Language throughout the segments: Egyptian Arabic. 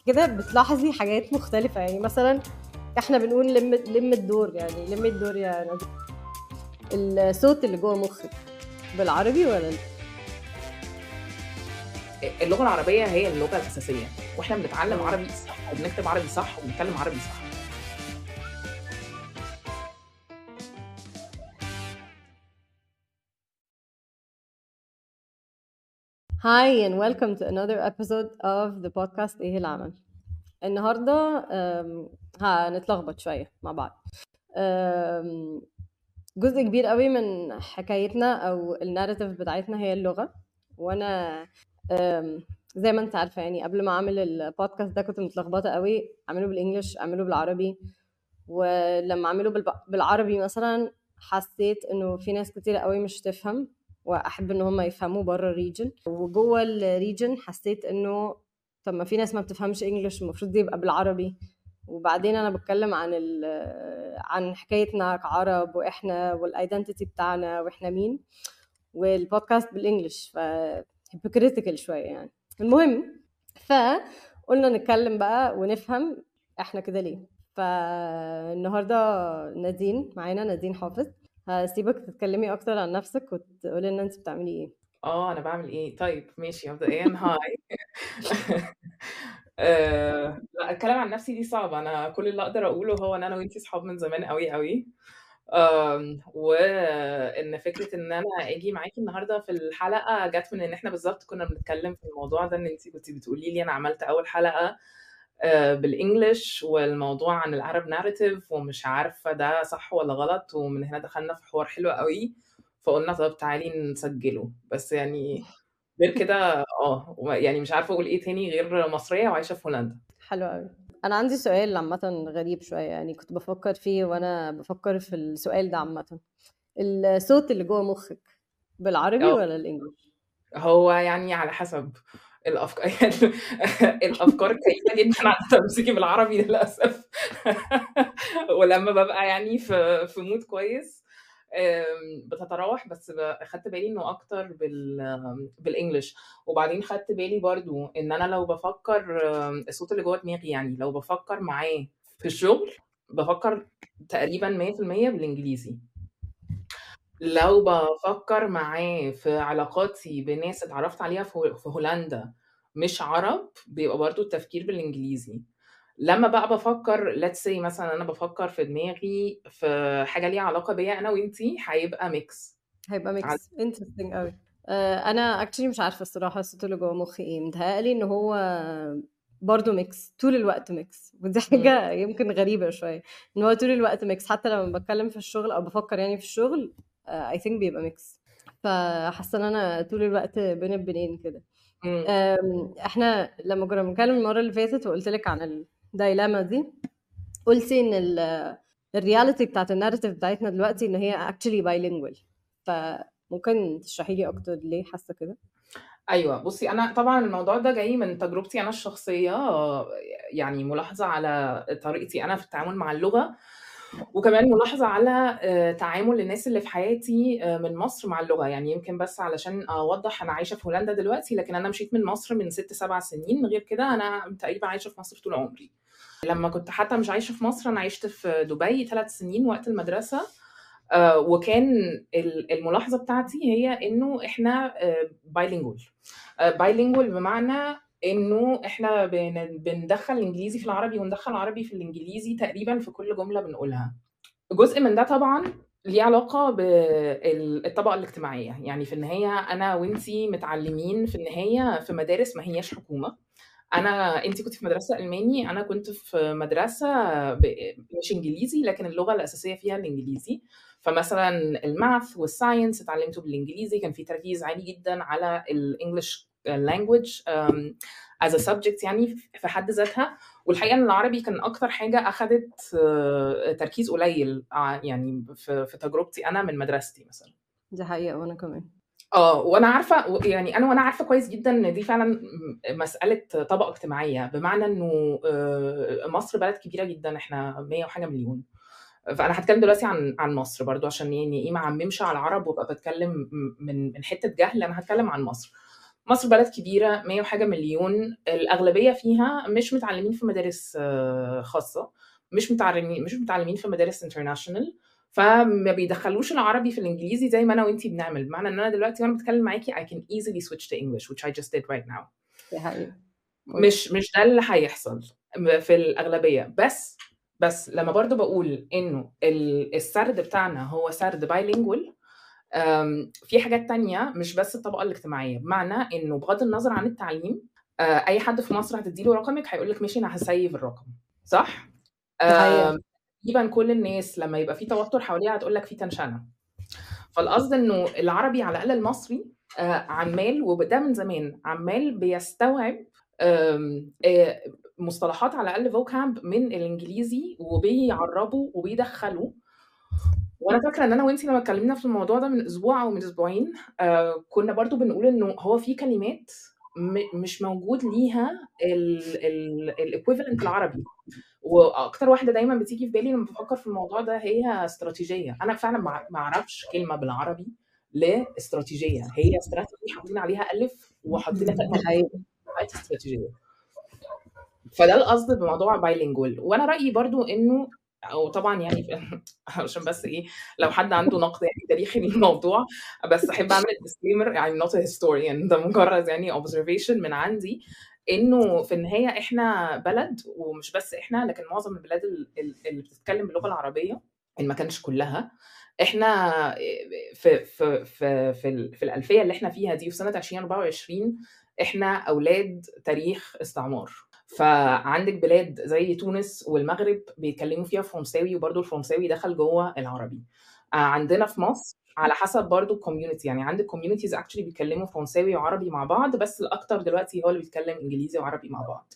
كده بتلاحظي حاجات مختلفة يعني مثلا احنا بنقول لم لم الدور يعني لم الدور يا نادي الصوت اللي جوه مخك بالعربي ولا اللغه العربيه هي اللغه الاساسيه واحنا بنتعلم عربي صح وبنكتب عربي صح وبنتكلم عربي صح Hi and welcome to another episode of the podcast ايه العمل النهارده أم، هنتلخبط شويه مع بعض أم، جزء كبير قوي من حكايتنا او الناريتيف بتاعتنا هي اللغه وانا أم، زي ما انت عارفه يعني قبل ما اعمل البودكاست ده كنت متلخبطه قوي اعمله بالانجلش اعمله بالعربي ولما اعمله بالب- بالعربي مثلا حسيت انه في ناس كتير قوي مش تفهم واحب ان هم يفهموا بره الريجن وجوه الريجن حسيت انه طب ما في ناس ما بتفهمش انجلش المفروض دي يبقى بالعربي وبعدين انا بتكلم عن ال عن حكايتنا كعرب واحنا والايدنتيتي بتاعنا واحنا مين والبودكاست بالانجلش ف هيبوكريتيكال شويه يعني المهم فقلنا نتكلم بقى ونفهم احنا كده ليه فالنهارده نادين معانا نادين حافظ هسيبك تتكلمي اكتر عن نفسك وتقولي لنا انت بتعملي ايه اه انا بعمل ايه طيب ماشي مبدئيا هاي آه، لا الكلام عن نفسي دي صعبة انا كل اللي اقدر اقوله هو ان انا وانتي صحاب من زمان قوي قوي آم، وان فكرة ان انا اجي معاكي النهاردة في الحلقة جت من ان احنا بالظبط كنا بنتكلم في الموضوع ده ان انتي كنتي بتقولي لي انا عملت اول حلقة آه، بالانجلش والموضوع عن العرب ناريتيف ومش عارفة ده صح ولا غلط ومن هنا دخلنا في حوار حلو قوي فقلنا طب تعالي نسجله بس يعني غير كده اه وما- يعني مش عارفه اقول ايه تاني غير مصريه وعايشه في هولندا حلو قوي انا عندي سؤال عامه غريب شويه يعني كنت بفكر فيه وانا بفكر في السؤال ده عامه الصوت اللي جوه مخك بالعربي اه ولا الانجليش هو يعني على حسب الافكار يعني الافكار كئيبه جدا على تمسكي بالعربي للاسف ولما ببقى يعني في في مود كويس آم، بتتراوح بس ب- خدت بالي انه اكتر بال بالانجلش وبعدين خدت بالي برضو ان انا لو بفكر آم، الصوت اللي جوه دماغي يعني لو بفكر معاه في الشغل بفكر تقريبا 100% بالانجليزي لو بفكر معاه في علاقاتي بناس اتعرفت عليها في في هولندا مش عرب بيبقى برضو التفكير بالانجليزي لما بقى بفكر let's say مثلا انا بفكر في دماغي في حاجه ليها علاقه بيا انا وانتي هيبقى ميكس هيبقى على- ميكس انترستنج قوي آه، انا اكشلي مش عارفه الصراحه الصوت اللي جوه مخي ايه متهيألي ان هو برضه ميكس طول الوقت ميكس ودي مم. حاجه يمكن غريبه شويه ان هو طول الوقت ميكس حتى لما بتكلم في الشغل او بفكر يعني في الشغل اي ثينك بيبقى ميكس فحاسه ان انا طول الوقت بين البنين كده مم. أم، احنا لما كنا بنتكلم المره اللي فاتت وقلت لك عن الدايلاما دي قلتي ان ال- الرياليتي بتاعت الناريتيف بتاعتنا دلوقتي ان هي actually bilingual فممكن تشرحي لي اكتر ليه حاسه كده ايوه بصي انا طبعا الموضوع ده جاي من تجربتي انا الشخصيه يعني ملاحظه على طريقتي انا في التعامل مع اللغه وكمان ملاحظه على آه، تعامل الناس اللي في حياتي آه، من مصر مع اللغه يعني يمكن بس علشان اوضح انا عايشه في هولندا دلوقتي لكن انا مشيت من مصر من ست سبع سنين غير كده انا تقريبا عايشه في مصر طول عمري لما كنت حتى مش عايشه في مصر انا عشت في دبي ثلاث سنين وقت المدرسه آه، وكان ال- الملاحظه بتاعتي هي انه احنا بايلينجول بايلينجول بمعنى انه احنا بن- بندخل الانجليزي في العربي وندخل العربي في الانجليزي تقريبا في كل جمله بنقولها جزء من ده طبعا ليه علاقة بالطبقة الاجتماعية يعني في النهاية أنا وإنتي متعلمين في النهاية في مدارس ما هياش حكومة أنا إنتي كنت في مدرسة ألماني أنا كنت في مدرسة ب- مش إنجليزي لكن اللغة الأساسية فيها الإنجليزي فمثلا الماث والساينس اتعلمته بالإنجليزي كان في تركيز عالي جدا على الإنجليش language um, as a subject يعني في حد ذاتها والحقيقه ان العربي كان اكتر حاجه اخذت آه، تركيز قليل ع- يعني في في تجربتي انا من مدرستي مثلا دي حقيقه وانا كمان اه وانا عارفه و- يعني انا وانا عارفه كويس جدا ان دي فعلا م- مساله طبقه اجتماعيه بمعنى انه آه، مصر بلد كبيره جدا احنا 100 وحاجه مليون فانا هتكلم دلوقتي عن عن مصر برضو عشان يعني ايه ما اعممش على العرب وابقى بتكلم م- من من حته جهل انا هتكلم عن مصر مصر بلد كبيرة 100 وحاجة مليون الأغلبية فيها مش متعلمين في مدارس آه، خاصة مش متعلمين مش متعلمين في مدارس انترناشونال فما بيدخلوش العربي في الانجليزي زي ما انا وانتي بنعمل بمعنى ان انا دلوقتي وانا بتكلم معاكي I can easily switch to English which I just did right now دي حقيقة مش مش ده اللي هيحصل في الأغلبية بس بس لما برضو بقول إنه ال- السرد بتاعنا هو سرد بايلينجوال في حاجات تانية مش بس الطبقة الاجتماعية بمعنى إنه بغض النظر عن التعليم آه، أي حد في مصر هتديله رقمك هيقول لك ماشي أنا هسيف الرقم صح؟ دي حقيقة آم، تقريبا كل الناس لما يبقى في توتر حواليها هتقول لك في تنشنة فالقصد انه العربي على الاقل المصري آه، عمال وده من زمان عمال بيستوعب آم، آه، مصطلحات على الاقل فوكاب من الانجليزي وبيعربوا وبيدخلوا وانا فاكره ان انا وانتي لما اتكلمنا في الموضوع ده من اسبوع او من اسبوعين آه كنا برضو بنقول انه هو في كلمات م- مش موجود ليها الايكويفالنت العربي واكتر واحده دايما بتيجي في بالي لما بفكر في الموضوع ده هي استراتيجيه انا فعلا ما ما اعرفش كلمه بالعربي لاستراتيجيه هي استراتيجي حاطين عليها الف وحاطين دي حقيقة استراتيجيه فده القصد بموضوع بايلينجوال وانا رايي برضو انه او طبعا يعني عشان بس ايه لو حد عنده نقد يعني تاريخي للموضوع بس احب اعمل ديسكليمر يعني not a historian ده مجرد يعني observation من عندي انه في النهايه احنا بلد ومش بس احنا لكن معظم البلاد ال- ال- اللي بتتكلم باللغه العربيه ان ما كانش كلها احنا في في في في, ال- في الالفيه اللي احنا فيها دي في سنه 2024 احنا اولاد تاريخ استعمار فعندك بلاد زي تونس والمغرب بيتكلموا فيها فرنساوي وبرضه الفرنساوي دخل جوه العربي آه، عندنا في مصر على حسب برضه الكوميونتي يعني عندك كوميونيتيز اكشلي بيتكلموا فرنساوي وعربي مع بعض بس الاكتر دلوقتي هو اللي بيتكلم انجليزي وعربي مع بعض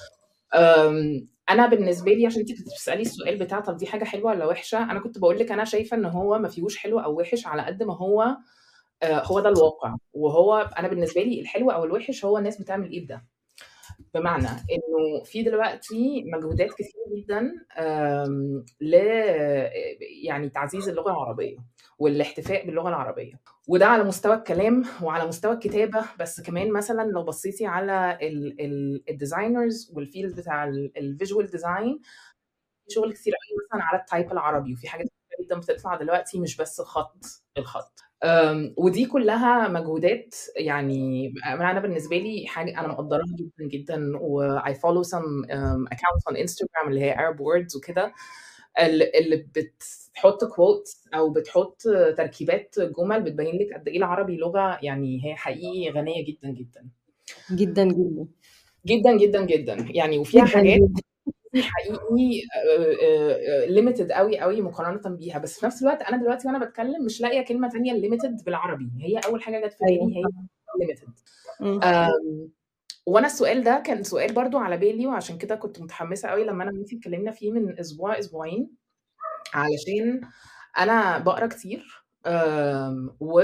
أم، انا بالنسبه لي عشان انت كنت بتسالي السؤال بتاع طب دي حاجه حلوه ولا وحشه انا كنت بقول لك انا شايفه ان هو ما فيهوش حلو او وحش على قد ما هو آه، هو ده الواقع وهو انا بالنسبه لي الحلو او الوحش هو الناس بتعمل ايه بده بمعنى انه في دلوقتي مجهودات كتير جدا آم، ل يعني تعزيز اللغه العربيه والاحتفاء باللغه العربيه وده على مستوى الكلام وعلى مستوى الكتابه بس كمان مثلا لو بصيتي على الديزاينرز والفيلد بتاع الفيجوال ديزاين في شغل كتير قوي مثلا على التايب العربي وفي حاجات كتير جدا بتطلع دلوقتي مش بس خط الخط أم، ودي كلها مجهودات يعني انا أنا بالنسبه لي حاجه انا مقدراها جدا جدا و I follow some um, accounts on Instagram اللي هي Arab words وكده ال- اللي بتحط كوتس او بتحط تركيبات جمل بتبين لك قد ايه العربي لغه يعني هي حقيقي غنيه جدا جدا جدا جدا جدا جدا جدا يعني وفيها جدا حاجات جدا حقيقي ليميتد قوي قوي مقارنه بيها بس في نفس الوقت انا دلوقتي وانا بتكلم مش لاقيه كلمه تانية ليميتد بالعربي هي اول حاجه جت في بالي ايوه هي ليميتد مم. وانا السؤال ده كان سؤال برضو على بالي وعشان كده كنت متحمسه قوي لما انا وانتي اتكلمنا فيه من اسبوع اسبوعين علشان انا بقرا كتير أم، و...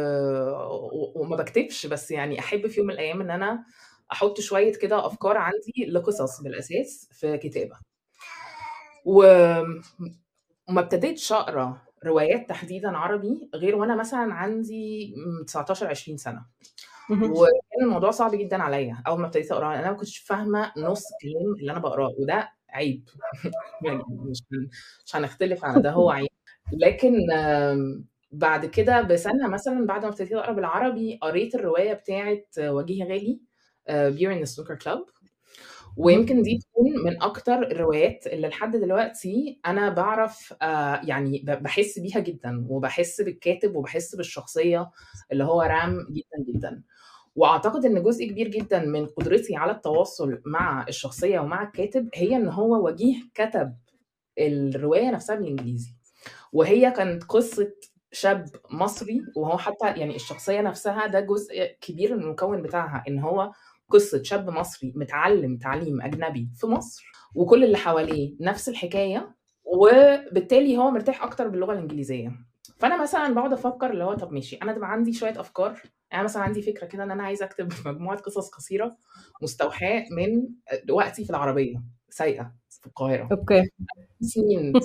و- وما بكتبش بس يعني احب في يوم من الايام ان انا احط شويه كده افكار عندي لقصص بالاساس في كتابه و... وما ابتديتش اقرا روايات تحديدا عربي غير وانا مثلا عندي 19 20 سنه مهم. وكان الموضوع صعب جدا عليا اول ما ابتديت اقرا انا ما كنتش فاهمه نص الكلام اللي انا بقراه وده عيب يعني مش مش هنختلف على ده هو عيب لكن آم، بعد كده بسنه مثلا بعد ما ابتديت اقرا بالعربي قريت الروايه بتاعه وجيه غالي بير ان سنوكر كلاب مهم. ويمكن دي تكون من اكتر الروايات اللي لحد دلوقتي انا بعرف آه، يعني ب- بحس بيها جدا وبحس بالكاتب وبحس بالشخصيه اللي هو رام جدا جدا واعتقد ان جزء كبير جدا من قدرتي على التواصل مع الشخصيه ومع الكاتب هي ان هو وجيه كتب الروايه نفسها بالانجليزي وهي كانت قصه شاب مصري وهو حتى يعني الشخصيه نفسها ده جزء كبير من المكون بتاعها ان هو قصه شاب مصري متعلم تعليم اجنبي في مصر وكل اللي حواليه نفس الحكايه وبالتالي هو مرتاح اكتر باللغه الانجليزيه فانا مثلا بقعد افكر اللي هو طب ماشي انا تبقى عندي شويه افكار يعني مثلا عندي فكره كده ان انا عايزه اكتب مجموعه قصص قصيره مستوحاه من وقتي في العربيه سايقه في القاهره اوكي سنين من عمري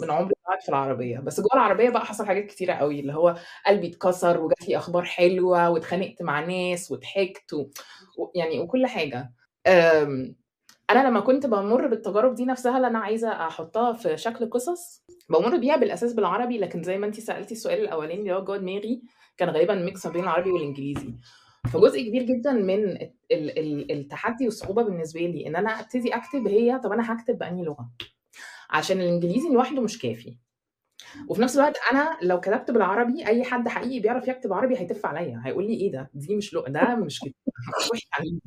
قاعد في العربية بس جوه العربية بقى حصل حاجات كتيرة قوي اللي هو قلبي اتكسر وجات لي أخبار حلوة واتخانقت مع ناس وضحكت و... و... يعني وكل حاجة أم... أنا لما كنت بمر بالتجارب دي نفسها اللي أنا عايزة أحطها في شكل قصص بمر بيها بالأساس بالعربي لكن زي ما أنت سألتي السؤال الأولاني اللي هو جوه دماغي كان غالبا ميكس ما بين العربي والإنجليزي فجزء كبير جدا من ال... ال... التحدي والصعوبة بالنسبة لي إن أنا أبتدي أكتب هي طب أنا هكتب بأنهي لغة عشان الانجليزي لوحده مش كافي وفي نفس الوقت انا لو كتبت بالعربي اي حد حقيقي بيعرف يكتب عربي هيتف عليا هيقول لي ايه ده دي مش لغه ده مش كده وحش عليك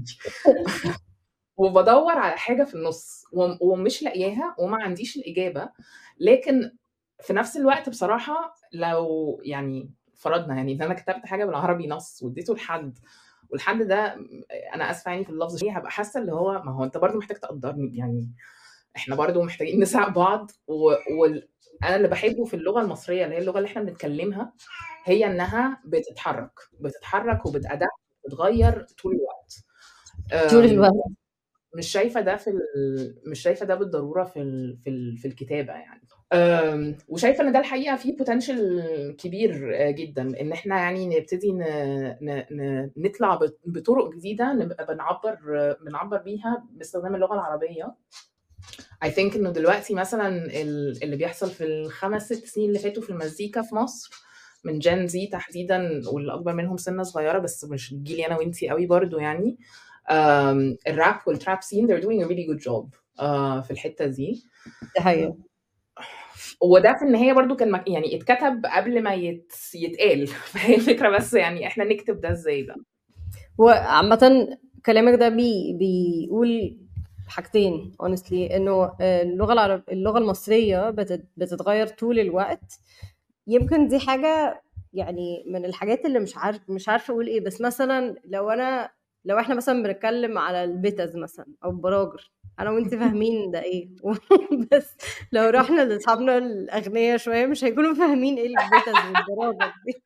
وبدور على حاجه في النص ومش لاقياها وما عنديش الاجابه لكن في نفس الوقت بصراحه لو يعني فرضنا يعني ان انا كتبت حاجه بالعربي نص واديته لحد والحد ده انا اسفه يعني في اللفظ هبقى حاسه اللي هو ما هو انت برضو محتاج تقدرني يعني احنا برضو محتاجين نساعد بعض وانا اللي بحبه في اللغه المصريه اللي هي اللغه اللي احنا بنتكلمها هي انها بتتحرك بتتحرك وبتأداء بتتغير طول الوقت طول الوقت مش شايفه ده في مش شايفه ده بالضروره في ال... في ال... في الكتابه يعني وشايفه ان ده الحقيقه فيه بوتنشال كبير جدا ان احنا يعني نبتدي ن... ن... ن... نطلع بطرق جديده نبقى بنعبر بنعبر بيها باستخدام اللغه العربيه I think انه دلوقتي مثلا اللي بيحصل في الخمس ست سنين اللي فاتوا في المزيكا في مصر من جين زي تحديدا واللي اكبر منهم سنه صغيره بس مش جيلي انا وانتي قوي برضو يعني um, الراب والتراب سين they're doing a really good job uh, في الحته دي دي حقيقة وده في النهايه برضو كان يعني اتكتب قبل ما يت... يتقال فهي الفكره بس يعني احنا نكتب ده ازاي بقى وعامة كلامك ده بي بيقول حاجتين honestly انه اللغه العرب اللغه المصريه بتتغير طول الوقت يمكن دي حاجه يعني من الحاجات اللي مش عارف مش عارفه اقول ايه بس مثلا لو انا لو احنا مثلا بنتكلم على البيتز مثلا او البراجر انا وانت فاهمين ده ايه بس لو رحنا لاصحابنا الاغنياء شويه مش هيكونوا فاهمين ايه البيتز والبراجر دي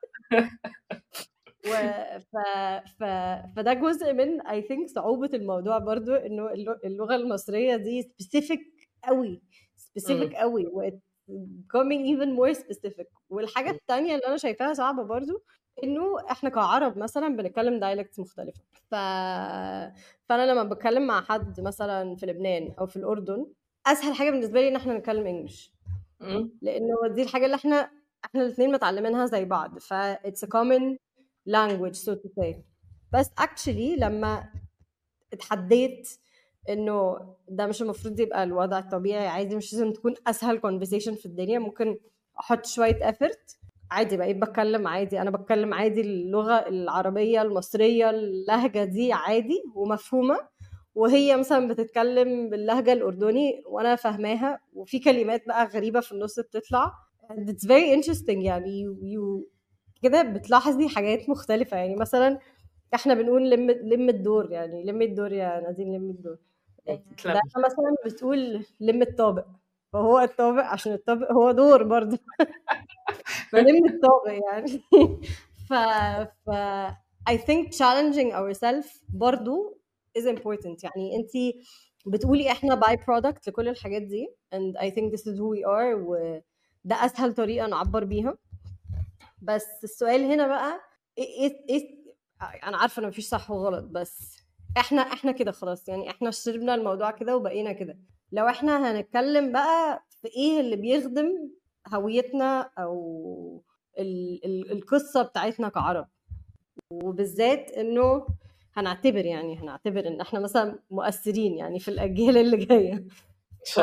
و ف... ف... فده جزء من اي ثينك صعوبه الموضوع برضو انه اللغه المصريه دي سبيسيفيك قوي سبيسيفيك قوي و becoming even more specific والحاجه الثانيه اللي انا شايفاها صعبه برضو انه احنا كعرب مثلا بنتكلم دايلكتس مختلفه ف... فانا لما بتكلم مع حد مثلا في لبنان او في الاردن اسهل حاجه بالنسبه لي ان احنا نتكلم انجلش لانه دي الحاجه اللي احنا احنا الاثنين متعلمينها زي بعض ف it's a common language so to say بس actually لما اتحديت انه ده مش المفروض يبقى الوضع الطبيعي عادي مش لازم تكون اسهل conversation في الدنيا ممكن احط شويه effort عادي بقيت بتكلم عادي انا بتكلم عادي اللغه العربيه المصريه اللهجه دي عادي ومفهومه وهي مثلا بتتكلم باللهجه الاردني وانا فاهماها وفي كلمات بقى غريبه في النص بتطلع it's very interesting يعني you, you كده بتلاحظي حاجات مختلفة يعني مثلا احنا بنقول لم لم الدور يعني لم الدور يا نادين لم الدور ده مثلا بتقول لم الطابق فهو الطابق عشان الطابق هو دور برضه فلم الطابق يعني ف ف I think challenging ourselves برضه is important يعني انت بتقولي احنا باي برودكت لكل الحاجات دي and I think this is who we are وده اسهل طريقة نعبر بيها بس السؤال هنا بقى ايه ايه, إيه انا عارفه ان مفيش صح وغلط بس احنا احنا كده خلاص يعني احنا شربنا الموضوع كده وبقينا كده لو احنا هنتكلم بقى في ايه اللي بيخدم هويتنا او ال ال القصه بتاعتنا كعرب وبالذات انه هنعتبر يعني هنعتبر ان احنا مثلا مؤثرين يعني في الاجيال اللي جايه ف...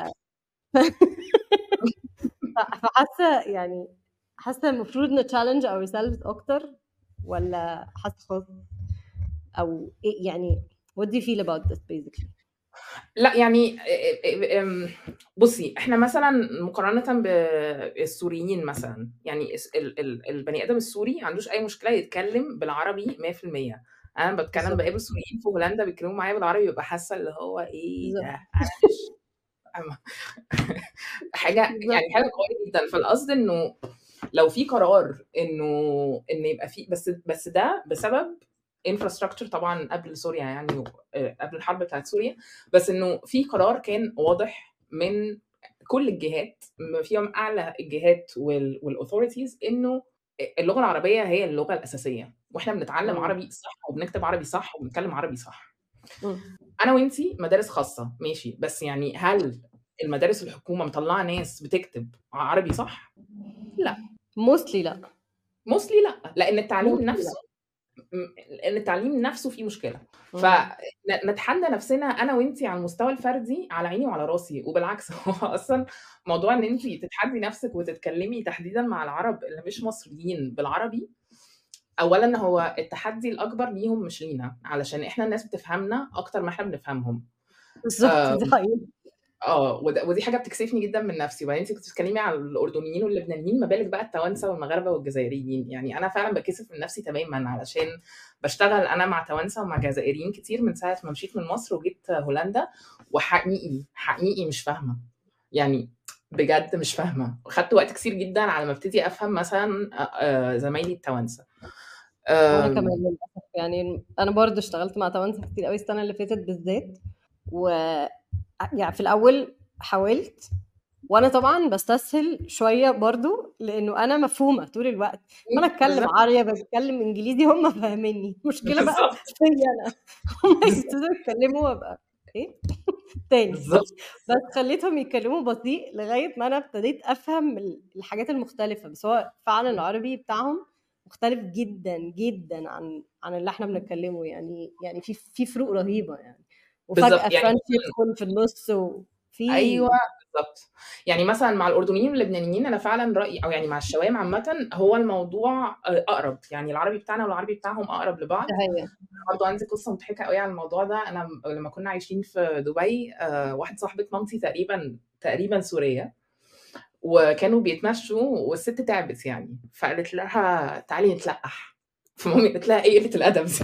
فحاسه يعني حاسه المفروض نتشالنج اور سيلفز اكتر ولا حاسه خلاص او إيه يعني what do you feel about this basically لا يعني بصي احنا مثلا مقارنه بالسوريين مثلا يعني البني ادم السوري ما عندوش اي مشكله يتكلم بالعربي 100% انا بتكلم بقابل سوريين في هولندا بيتكلموا معايا بالعربي ببقى حاسه اللي هو ايه ده حاجه يعني حاجه قويه جدا فالقصد انه لو في قرار انه ان يبقى في بس بس ده بسبب انفراستراكشر طبعا قبل سوريا يعني قبل الحرب بتاعت سوريا بس انه في قرار كان واضح من كل الجهات بما فيهم اعلى الجهات والاثوريتيز انه اللغه العربيه هي اللغه الاساسيه واحنا بنتعلم مم. عربي صح وبنكتب عربي صح وبنتكلم عربي صح مم. انا وانتي مدارس خاصه ماشي بس يعني هل المدارس الحكومه مطلعه ناس بتكتب عربي صح موستلي لا موستلي لا لان التعليم Mostly نفسه م- لان التعليم نفسه فيه مشكله مم. فنتحدى نفسنا انا وانتي على المستوى الفردي على عيني وعلى راسي وبالعكس هو اصلا موضوع ان انتي تتحدي نفسك وتتكلمي تحديدا مع العرب اللي مش مصريين بالعربي اولا هو التحدي الاكبر ليهم مش لينا علشان احنا الناس بتفهمنا اكتر ما احنا بنفهمهم بالظبط آم، دي حقيقة اه وده- ودي حاجه بتكسفني جدا من نفسي وبعدين انت كنت بتتكلمي على الاردنيين واللبنانيين ما بالك بقى التوانسه والمغاربه والجزائريين يعني انا فعلا بكسف من نفسي تماما علشان بشتغل انا مع توانسه ومع جزائريين كتير من ساعه ما مشيت من مصر وجيت هولندا وحقيقي حقيقي مش فاهمه يعني بجد مش فاهمه خدت وقت كتير جدا على ما ابتدي افهم مثلا آه، آه، زمايلي التوانسه وانا آم، كمان للاسف يعني انا برضو اشتغلت مع توانسه كتير قوي السنه اللي فاتت بالذات و يعني في الاول حاولت وانا طبعا بستسهل شويه برضو لانه انا مفهومه طول الوقت ما انا اتكلم بالظبط عربي بتكلم انجليزي هم فاهميني المشكله بقى بالظبط فيا انا هم يبتدوا يتكلموا وابقى ايه تاني بالظبط بس خليتهم يتكلموا بطيء لغايه ما انا ابتديت افهم ال- الحاجات المختلفه بس هو فعلا العربي بتاعهم مختلف جدا جدا عن عن اللي احنا بنتكلمه يعني يعني في في فروق رهيبه يعني وفجاه بالظبط يعني فرنش يدخل في النص وفي ايوه بالظبط يعني مثلا مع الاردنيين واللبنانيين انا فعلا رايي او يعني مع الشوام عامه هو الموضوع آه، اقرب يعني العربي بتاعنا والعربي بتاعهم اقرب لبعض ده هي برضه عندي قصه مضحكه قوي على الموضوع ده انا م- لما كنا عايشين في دبي آه، واحده صاحبه مامتي تقريبا تقريبا سوريه وكانوا بيتمشوا والست تعبت يعني فقالت لها تعالي نتلقح فمامي قالت لها ايه قله الادب دي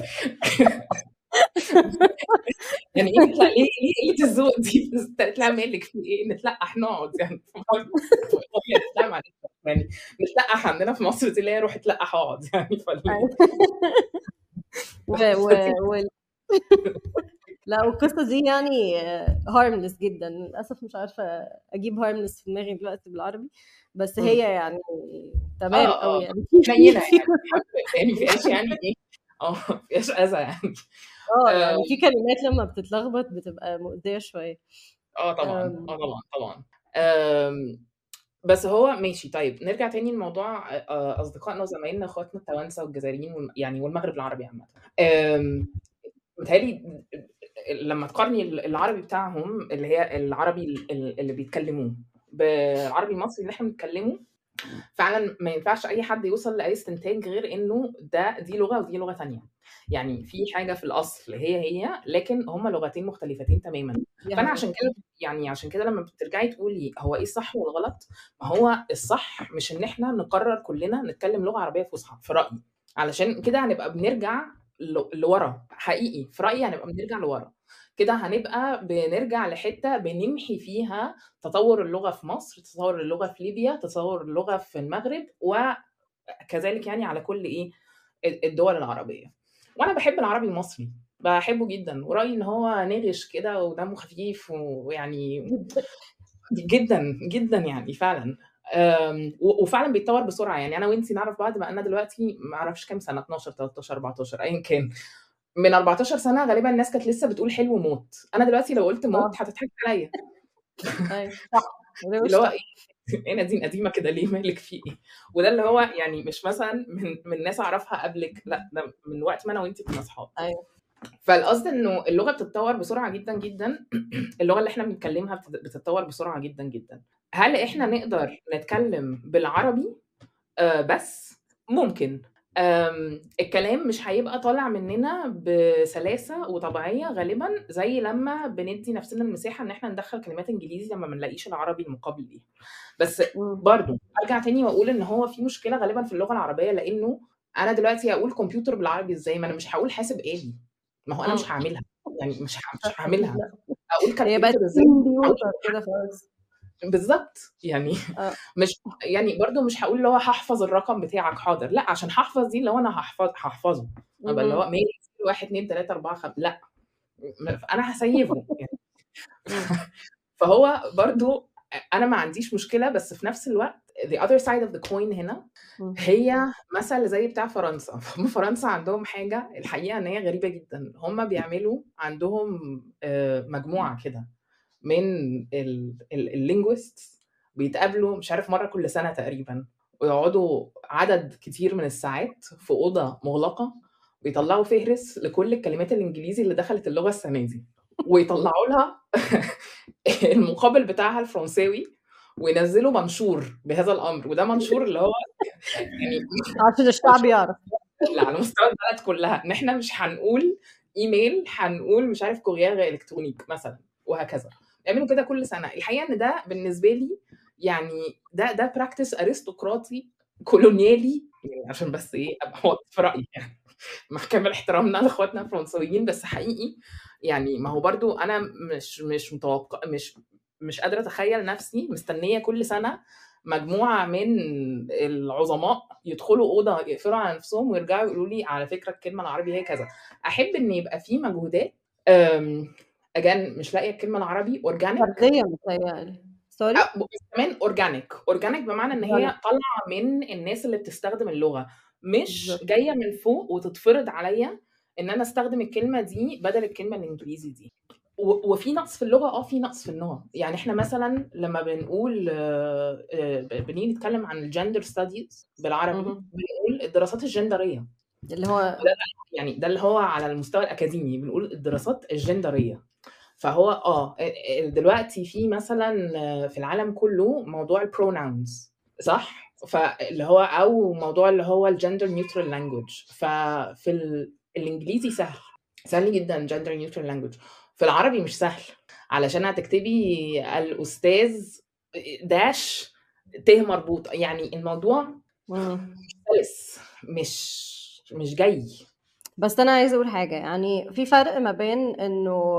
يعني ايه نتلقح ليه ليه قله الذوق دي بس قالت لها مالك في ايه نتلقح نقعد يعني فمامي قالت لها معلش يعني نتلقح عندنا في مصر دي اللي هي روح اتلقح اقعد يعني فال و و و لا والقصه دي يعني هارملس جدا للاسف مش عارفه اجيب هارملس في دماغي دلوقتي بالعربي بس مم. هي يعني تمام اه قوي اه يعني في في حنينه في يعني يعني فيهاش يعني ايه اه فيهاش اذى يعني اه اه يعني في كلمات لما بتتلخبط بتبقى مؤذيه شويه آه طبعا أم، اه طبعا طبعا أم، بس هو ماشي طيب نرجع تاني لموضوع آه، اصدقائنا وزمايلنا اخواتنا التوانسه والجزائريين والم- يعني والمغرب العربي عامه أم، متهيألي لما تقارني العربي بتاعهم اللي هي العربي ال- اللي بيتكلموه بالعربي المصري اللي احنا بنتكلمه فعلا ما ينفعش اي حد يوصل لاي استنتاج غير انه ده دي لغه ودي لغه تانية يعني في حاجه في الاصل هي هي لكن هما لغتين مختلفتين تماما دي فانا حقيقة عشان كده يعني عشان كده لما بترجعي تقولي هو ايه الصح والغلط ما هو الصح مش ان احنا نقرر كلنا نتكلم لغه عربيه فصحى في رايي علشان كده هنبقى بنرجع ل- لورا حقيقي في رايي هنبقى بنرجع لورا كده هنبقى بنرجع لحته بنمحي فيها تطور اللغه في مصر تطور اللغه في ليبيا تطور اللغه في المغرب وكذلك يعني على كل ايه الدول العربيه وانا بحب العربي المصري بحبه جدا ورايي ان هو نغش كده ودمه خفيف ويعني جدا جدا جدا يعني فعلا أم، و- وفعلا بيتطور بسرعه يعني انا وانتي نعرف بعض بقالنا دلوقتي ما اعرفش كام سنه 12 13 14 ايا كان من 14 سنه غالبا الناس كانت لسه بتقول حلو موت انا دلوقتي لو قلت موت اه هتضحك عليا ايوه صح وده مش اللي هو صح ايه ايه نادين قديمه كده ليه مالك في ايه وده اللي هو يعني مش مثلا من من ناس اعرفها قبلك لا ده من وقت ما انا وانتي كنا اصحاب ايوه فالقصد انه اللغه بتتطور بسرعه جدا جدا اللغه اللي احنا بنتكلمها بتت- بتتطور بسرعه جدا جدا هل احنا نقدر نتكلم بالعربي آه بس ممكن آم، الكلام مش هيبقى طالع مننا بسلاسة وطبيعية غالبا زي لما بندي نفسنا المساحة ان احنا ندخل كلمات انجليزي لما ما نلاقيش العربي المقابل ليها بس مم. برضو ارجع تاني واقول ان هو في مشكلة غالبا في اللغة العربية لانه انا دلوقتي اقول كمبيوتر بالعربي ازاي ما انا مش هقول حاسب آلي ما هو انا مم. مش هعملها يعني مش ه- مش هعملها لا اقول هي بقت كالكوليتر ازاي هقول كمبيوتر كده خلاص بالظبط يعني اه مش يعني برضو مش هقول اللي هو هحفظ الرقم بتاعك حاضر لا عشان هحفظ دي اللي هو انا هحفظ هحفظه ابقى اللي مهم. هو ميل واحد اتنين تلاته اربعه خمسه لا م- انا هسيبه يعني مم. فهو برضو انا ما عنديش مشكله بس في نفس الوقت the other side of the coin هنا مم. هي مثل زي بتاع فرنسا هم فرنسا عندهم حاجه الحقيقه ان هي غريبه جدا هم بيعملوا عندهم آه، مجموعه كده من اللينجويست بيتقابلوا مش عارف مره كل سنه تقريبا ويقعدوا عدد كتير من الساعات في اوضه مغلقه ويطلعوا فهرس لكل الكلمات الانجليزي اللي دخلت اللغه السنه دي ويطلعوا لها المقابل بتاعها الفرنساوي وينزلوا منشور بهذا الامر وده منشور اللي هو يعني عشان الشعب يعرف اللي على مستوى البلد كلها ان احنا مش هنقول ايميل هنقول مش عارف كورير الكترونيك مثلا وهكذا بيعملوا كده كل سنه الحقيقه ان ده بالنسبه لي يعني ده ده براكتس ارستقراطي كولونيالي يعني عشان بس ايه ابقى واضح في رايي يعني مع كامل احترامنا لاخواتنا الفرنسويين بس حقيقي يعني ما هو برضو انا مش مش متوقع مش مش قادره اتخيل نفسي مستنيه كل سنه مجموعه من العظماء يدخلوا اوضه يقفلوا على نفسهم ويرجعوا يقولوا لي على فكره الكلمه العربي هي كذا احب ان يبقى في مجهودات اجان مش لاقيه الكلمه العربي اورجانيك فردية متهيألي سوري أه، بس كمان اورجانيك اورجانيك بمعنى ان هي أورجانيك. طالعه من الناس اللي بتستخدم اللغه مش بالظبط. جايه من فوق وتتفرض عليا ان انا استخدم الكلمه دي بدل الكلمه الانجليزي دي و- وفي نقص في اللغه اه في نقص في اللغه يعني احنا مثلا لما بنقول آه، آه، بنيجي نتكلم عن الجندر ستاديز بالعربي مهم. بنقول الدراسات الجندريه اللي هو يعني ده اللي هو على المستوى الاكاديمي بنقول الدراسات الجندريه فهو اه دلوقتي في مثلا في العالم كله موضوع البروناونز صح فاللي هو او موضوع اللي هو الجندر نيوترال لانجوج ففي ال- الانجليزي سهل سهل جدا جندر نيوترال لانجوج في العربي مش سهل علشان هتكتبي الاستاذ داش ت مربوط يعني الموضوع مم. سلس مش مش جاي بس انا عايزه اقول حاجه يعني في فرق ما بين انه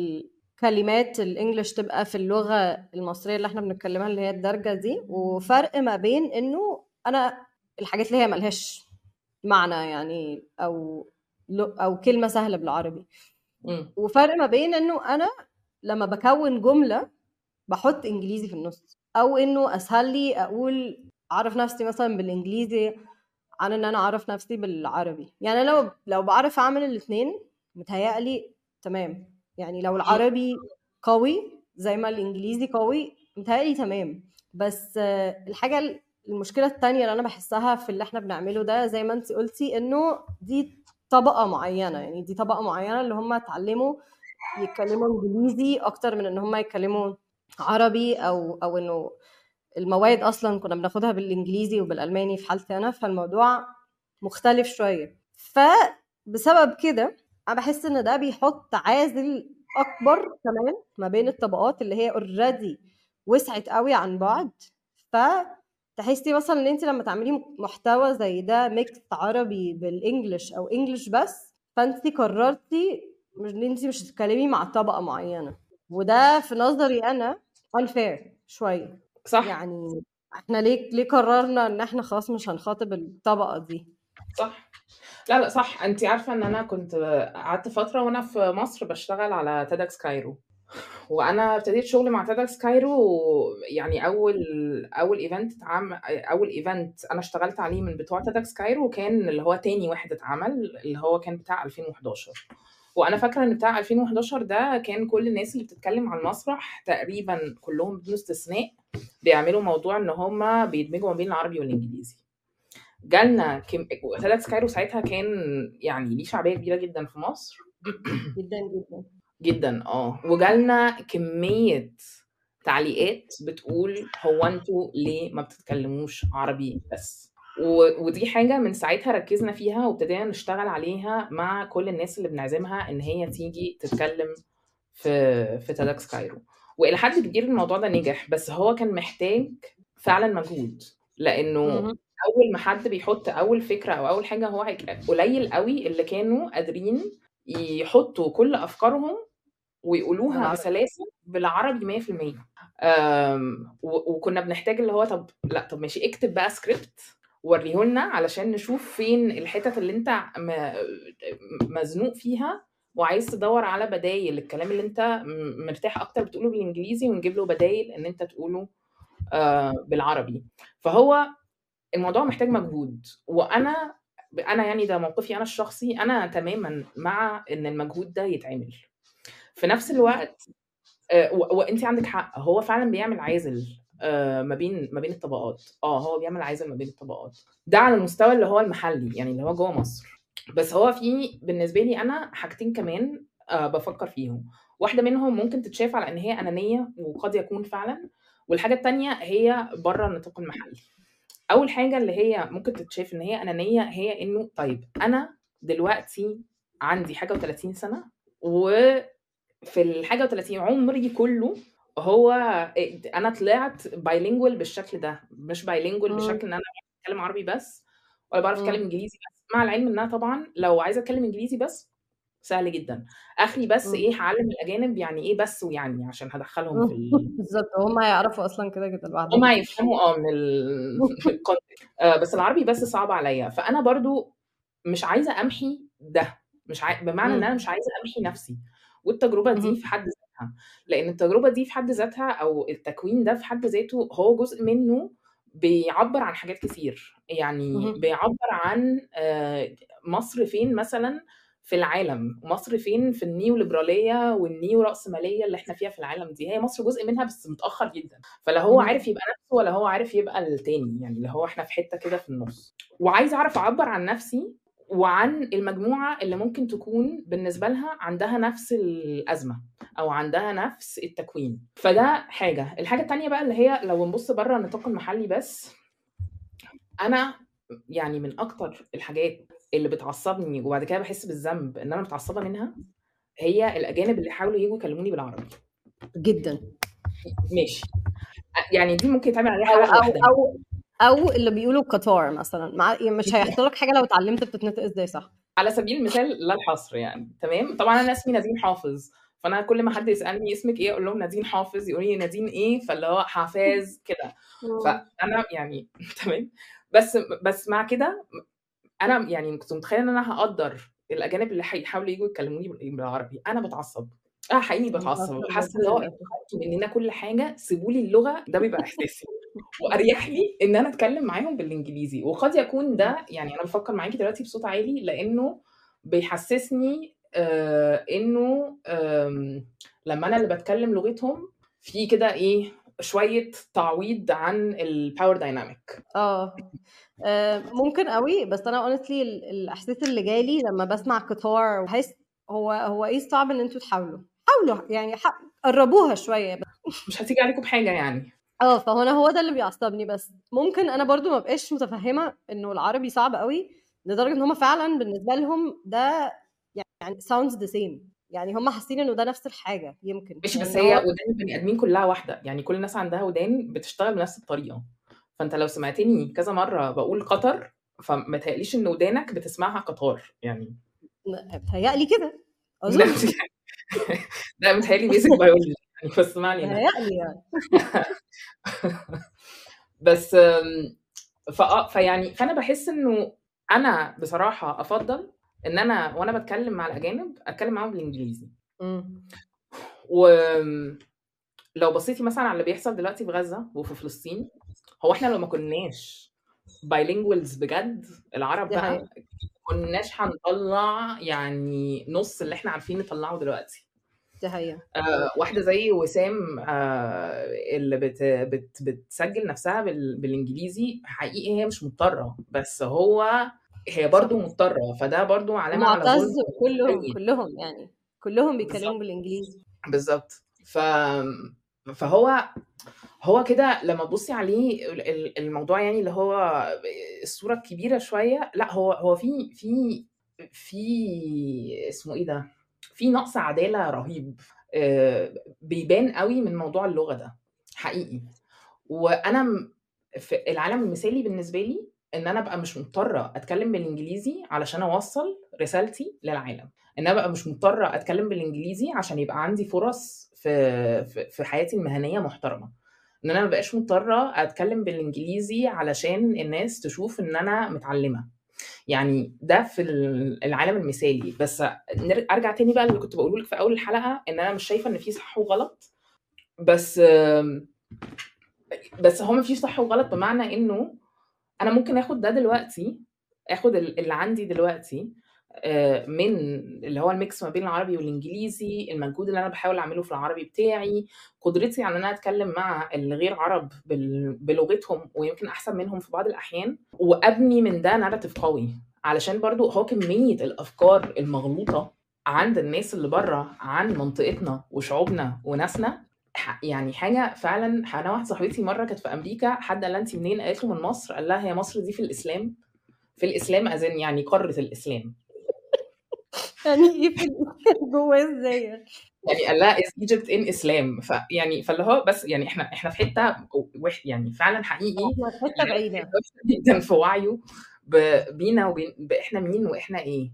الكلمات الانجليش تبقى في اللغه المصريه اللي احنا بنتكلمها اللي هي الدارجه دي وفرق ما بين انه انا الحاجات اللي هي ملهاش معنى يعني او او كلمه سهله بالعربي مم. وفرق ما بين انه انا لما بكون جمله بحط انجليزي في النص او انه اسهل لي اقول اعرف نفسي مثلا بالانجليزي عن ان انا اعرف نفسي بالعربي يعني أنا لو لو بعرف اعمل الاثنين متهيألي تمام يعني لو العربي قوي زي ما الانجليزي قوي متهيألي تمام بس آه، الحاجه المشكله التانية اللي انا بحسها في اللي احنا بنعمله ده زي ما انت قلتي انه دي طبقه معينه يعني دي طبقه معينه اللي هم اتعلموا يتكلموا انجليزي اكتر من ان هم يتكلموا عربي او او انه المواد اصلا كنا بناخدها بالانجليزي وبالالماني في حالتي انا فالموضوع مختلف شويه فبسبب كده انا بحس ان ده بيحط عازل اكبر كمان ما بين الطبقات اللي هي اوريدي وسعت قوي عن بعض فتحسي مثلا ان انت لما تعملي محتوى زي ده ميكس عربي بالانجلش او انجلش بس فانت قررتي مش ان انت مش هتتكلمي مع طبقه معينه وده في نظري انا unfair شويه صح يعني احنا ليه ليه قررنا ان احنا خلاص مش هنخاطب الطبقه دي صح لا لا صح انت عارفه ان انا كنت قعدت فتره وانا في مصر بشتغل على تيدكس كايرو وانا ابتديت شغل مع تيدكس كايرو يعني اول اول ايفنت اتعمل اول ايفنت انا اشتغلت عليه من بتوع تيدكس كايرو كان اللي هو تاني واحد اتعمل اللي هو كان بتاع 2011 وانا فاكره ان بتاع 2011 ده كان كل الناس اللي بتتكلم على المسرح تقريبا كلهم بدون استثناء بيعملوا موضوع ان هم بيدمجوا ما بين العربي والانجليزي جالنا كم... تيدكس كايرو ساعتها كان يعني ليه شعبيه كبيره جدا في مصر جدا جدا جدا اه وجالنا كميه تعليقات بتقول هو انتوا ليه ما بتتكلموش عربي بس و... ودي حاجه من ساعتها ركزنا فيها وابتدينا نشتغل عليها مع كل الناس اللي بنعزمها ان هي تيجي تتكلم في في تيدكس كايرو والى حد كبير الموضوع ده نجح بس هو كان محتاج فعلا مجهود لانه مهم. اول ما حد بيحط اول فكره او اول حاجه هو هيك- قليل قوي اللي كانوا قادرين يحطوا كل افكارهم ويقولوها بالعربي. بسلاسه بالعربي 100% أم، و- وكنا بنحتاج اللي هو طب لا طب ماشي اكتب بقى سكريبت وريهولنا علشان نشوف فين الحتت اللي انت م- مزنوق فيها وعايز تدور على بدايل للكلام اللي انت م- مرتاح اكتر بتقوله بالانجليزي ونجيب له بدايل ان انت تقوله آه، بالعربي فهو الموضوع محتاج مجهود وانا انا يعني ده موقفي انا الشخصي انا تماما مع ان المجهود ده يتعمل في نفس الوقت آه، و- وانت عندك حق هو فعلا بيعمل عازل آه، ما بين ما بين الطبقات اه هو بيعمل عازل ما بين الطبقات ده على المستوى اللي هو المحلي يعني اللي هو جوه مصر بس هو في بالنسبه لي انا حاجتين كمان آه، بفكر فيهم واحده منهم ممكن تتشاف على ان هي انانيه وقد يكون فعلا والحاجه التانية هي بره النطاق المحلي اول حاجه اللي هي ممكن تتشاف ان هي انانيه هي انه طيب انا دلوقتي عندي حاجه و30 سنه وفي الحاجه و30 عمري كله هو انا طلعت بايلينجوال بالشكل ده مش بايلينجوال مم. بشكل ان انا بعرف اتكلم عربي بس ولا بعرف مم. اتكلم انجليزي بس مع العلم ان انا طبعا لو عايزه اتكلم انجليزي بس سهل جدا اخري بس مم. ايه هعلم الاجانب يعني ايه بس ويعني عشان هدخلهم في ال... بالظبط هم هيعرفوا اصلا كده كده لوحدهم هم هيفهموا اه من ال... من الكونتنت آه بس العربي بس صعب عليا فانا برضو مش عايزه امحي ده مش عاي... بمعنى ان مم. انا مش عايزه امحي نفسي والتجربه دي مهم. في حد ذاتها لان التجربه دي في حد ذاتها او التكوين ده في حد ذاته هو جزء منه بيعبر عن حاجات كتير يعني مهم. بيعبر عن آه، مصر فين مثلا في العالم مصر فين في النيو ليبراليه والنيو راسماليه اللي احنا فيها في العالم دي هي مصر جزء منها بس متاخر جدا فلا هو مهم. عارف يبقى نفسه ولا هو عارف يبقى التاني يعني اللي هو احنا في حته كده في النص وعايز اعرف اعبر عن نفسي وعن المجموعه اللي ممكن تكون بالنسبه لها عندها نفس الازمه او عندها نفس التكوين فده حاجه الحاجه التانية بقى اللي هي لو نبص بره النطاق المحلي بس انا يعني من اكتر الحاجات اللي بتعصبني وبعد كده بحس بالذنب ان انا متعصبه منها هي الاجانب اللي حاولوا يجوا يكلموني بالعربي جدا ماشي يعني دي ممكن يتعمل عليها او حلقه او لوحدها او او اللي بيقولوا قطار مثلا مع يعني مش هيحصل لك حاجه لو اتعلمت بتتنطق ازاي صح على سبيل المثال لا الحصر يعني تمام طبعا انا اسمي نادين حافظ فانا كل ما حد يسالني اسمك ايه اقول لهم نادين حافظ يقولوا لي نادين ايه فاللي هو حافظ كده فانا يعني تمام بس بس مع كده انا يعني كنت متخيله ان انا هقدر الاجانب اللي هيحاولوا يجوا يكلموني بال- بالعربي انا بتعصب اه حقيقي بتعصب حاسه اللي هو انتوا خدتوا مننا كل حاجه سيبوا لي اللغه ده بيبقى احساسي واريح لي ان انا اتكلم معاهم بالانجليزي وقد يكون ده يعني انا بفكر معاكي دلوقتي بصوت عالي لانه بيحسسني آه انه آم، لما انا اللي بتكلم لغتهم في كده ايه شويه تعويض عن الباور دايناميك اه آه، ممكن قوي بس انا اونستلي الاحساس اللي جالي لما بسمع قطار وحس هو هو ايه الصعب ان انتوا تحاولوا حاولوا يعني ح- قربوها شويه بس مش هتيجي عليكم بحاجه يعني اه فهو انا هو ده اللي بيعصبني بس ممكن انا برضو ما بقاش متفهمه انه العربي صعب قوي لدرجه ان هم فعلا بالنسبه لهم ده يعني sounds the same يعني هم حاسين انه ده نفس الحاجه يمكن ماشي بس يعني هي هو ودان البني ادمين كلها واحده يعني كل الناس عندها ودان بتشتغل بنفس الطريقه فانت لو سمعتني كذا مره بقول قطر فما تقليش ان ودانك بتسمعها قطار يعني بتهيألي كده ده اظن ده متهيألي بيزك بيولوجي يعني بس ما علينا بتهيألي يعني بس آم، فا فيعني فانا بحس انه انا بصراحه افضل ان انا وانا بتكلم مع الاجانب اتكلم معاهم بالانجليزي مم. ولو بصيتي مثلا على اللي بيحصل دلوقتي في غزه وفي فلسطين هو احنا لو ما كناش بايلينجوالز بجد العرب دي بقى حقيقة كناش هنطلع يعني نص اللي احنا عارفين نطلعه دلوقتي دي حقيقة آه واحده زي وسام آه اللي بت بت بتسجل نفسها بال بالانجليزي حقيقي هي مش مضطره بس هو هي صح برضو مضطره فده برضو علامه على ومعتز ظلم كلهم كبير كلهم يعني كلهم بيتكلموا بالظبط بالانجليزي بالظبط ف فهو هو كده لما تبصي عليه ال- ال- الموضوع يعني اللي هو الصورة الكبيرة شوية لا هو هو في في في اسمه ايه ده في نقص عدالة رهيب آه، بيبان قوي من موضوع اللغة ده حقيقي وانا م- في العالم المثالي بالنسبة لي ان انا ابقى مش مضطرة اتكلم بالانجليزي علشان اوصل رسالتي للعالم ان انا ابقى مش مضطرة اتكلم بالانجليزي عشان يبقى عندي فرص في في في حياتي المهنية محترمة ان انا ما بقاش مضطره اتكلم بالانجليزي علشان الناس تشوف ان انا متعلمه يعني ده في العالم المثالي بس ارجع تاني بقى اللي كنت بقوله لك في اول الحلقه ان انا مش شايفه ان في صح وغلط بس بس هو مفيش صح وغلط بمعنى انه انا ممكن اخد ده دلوقتي اخد اللي عندي دلوقتي آه، من اللي هو الميكس ما بين العربي والانجليزي المجهود اللي انا بحاول اعمله في العربي بتاعي قدرتي على ان انا اتكلم مع الغير عرب بلغتهم ويمكن احسن منهم في بعض الاحيان وابني من ده ناراتيف قوي علشان برضو هو كميه الافكار المغلوطه عند الناس اللي بره عن منطقتنا وشعوبنا وناسنا يعني حاجه فعلا انا واحده صاحبتي مره كانت في امريكا حد قال لها انت منين قالت له من مصر قال لها هي مصر دي في الاسلام في الاسلام اذن يعني قاره الاسلام يعني ايه في جواه ازاي يعني قال لها از ايجيبت ان اسلام فيعني فاللي هو بس يعني احنا احنا في حته وح يعني فعلا حقيقي في حته بعيده جدا في وعيه بينا وبين احنا مين واحنا ايه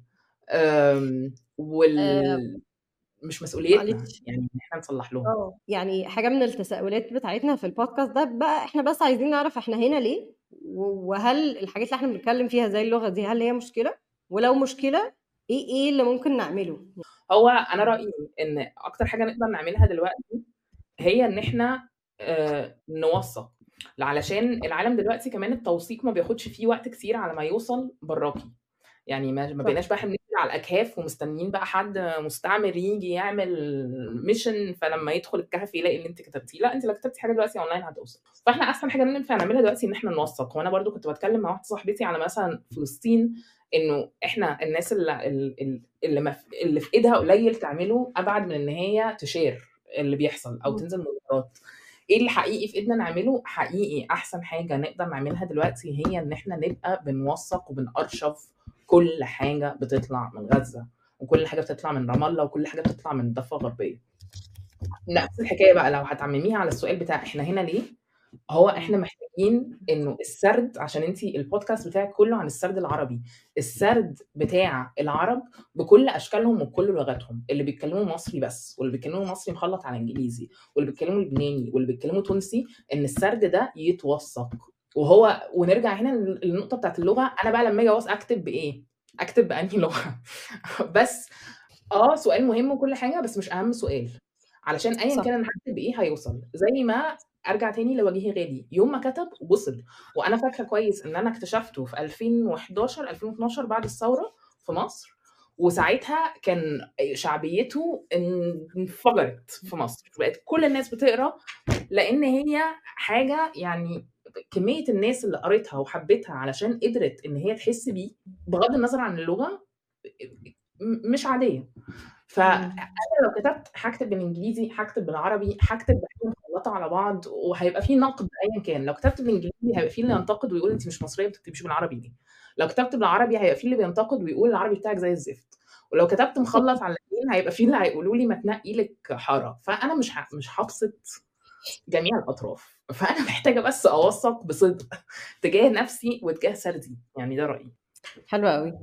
وال مش مسؤوليتنا يعني احنا نصلح لهم اه يعني حاجه من التساؤلات بتاعتنا في البودكاست ده بقى احنا بس عايزين نعرف احنا هنا ليه وهل الحاجات اللي احنا بنتكلم فيها زي اللغه دي هل هي مشكله ولو مشكله ايه ايه اللي ممكن نعمله هو انا رايي ان اكتر حاجه نقدر نعملها دلوقتي هي ان احنا آه نوثق علشان العالم دلوقتي كمان التوثيق ما بياخدش فيه وقت كتير على ما يوصل براكي يعني ما بقيناش بقى احنا على الاكهاف ومستنيين بقى حد مستعمر يجي يعمل ميشن فلما يدخل الكهف يلاقي اللي انت كتبتيه لا انت لو كتبتي حاجه دلوقتي اونلاين هتوصل فاحنا احسن حاجه ننفع نعملها دلوقتي ان احنا نوثق وانا برضو كنت بتكلم مع واحده صاحبتي على مثلا فلسطين انه احنا الناس اللي اللي, مف... اللي في ايدها قليل تعمله ابعد من ان هي تشير اللي بيحصل او تنزل مظاهرات ايه اللي حقيقي في ايدنا نعمله حقيقي احسن حاجه نقدر نعملها دلوقتي هي ان احنا نبقى بنوثق وبنأرشف كل حاجه بتطلع من غزه وكل حاجه بتطلع من رام الله وكل حاجه بتطلع من الضفه الغربيه نفس الحكايه بقى لو هتعمميها على السؤال بتاع احنا هنا ليه هو احنا محتاجين انه السرد عشان انت البودكاست بتاعك كله عن السرد العربي السرد بتاع العرب بكل اشكالهم وبكل لغاتهم اللي بيتكلموا مصري بس واللي بيتكلموا مصري مخلط على انجليزي واللي بيتكلموا لبناني واللي بيتكلموا تونسي ان السرد ده يتوثق وهو ونرجع هنا للنقطه بتاعت اللغه انا بقى لما اجي اكتب بايه اكتب بانهي لغه بس اه سؤال مهم وكل حاجه بس مش اهم سؤال علشان ايا كان انا هكتب بايه هيوصل زي ما ارجع تاني لوجيه غالي يوم ما كتب وصل وانا فاكره كويس ان انا اكتشفته في 2011 2012 بعد الثوره في مصر وساعتها كان شعبيته انفجرت في مصر بقت كل الناس بتقرا لان هي حاجه يعني كميه الناس اللي قريتها وحبتها علشان قدرت ان هي تحس بيه بغض النظر عن اللغه مش عاديه فانا لو كتبت هكتب بالانجليزي هكتب بالعربي هكتب بحاجه مخلطه على بعض وهيبقى في نقد ايا كان لو كتبت بالانجليزي هيبقى في اللي ينتقد ويقول انت مش مصريه ما بتكتبيش بالعربي ليه لو كتبت بالعربي هيبقى في اللي بينتقد ويقول العربي بتاعك زي الزفت ولو كتبت مخلط على الاثنين هيبقى في اللي هيقولوا لي ما تنقي لك حاره فانا مش مش هبسط جميع الاطراف فانا محتاجه بس اوثق بصدق تجاه نفسي وتجاه سردي يعني ده رايي حلو قوي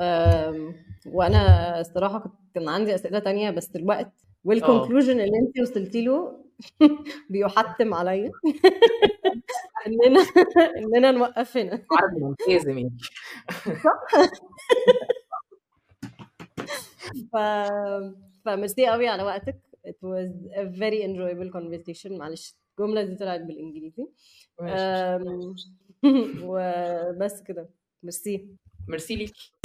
وانا الصراحه كنت كان عندي اسئله تانية بس الوقت والكونكلوجن اللي انت وصلتي له بيحتم عليا اننا اننا نوقف هنا عربي ممتاز ف فميرسي قوي على وقتك it was a very enjoyable conversation معلش الجملة دي طلعت بالإنجليزي وبس كده ميرسي ميرسي ليكي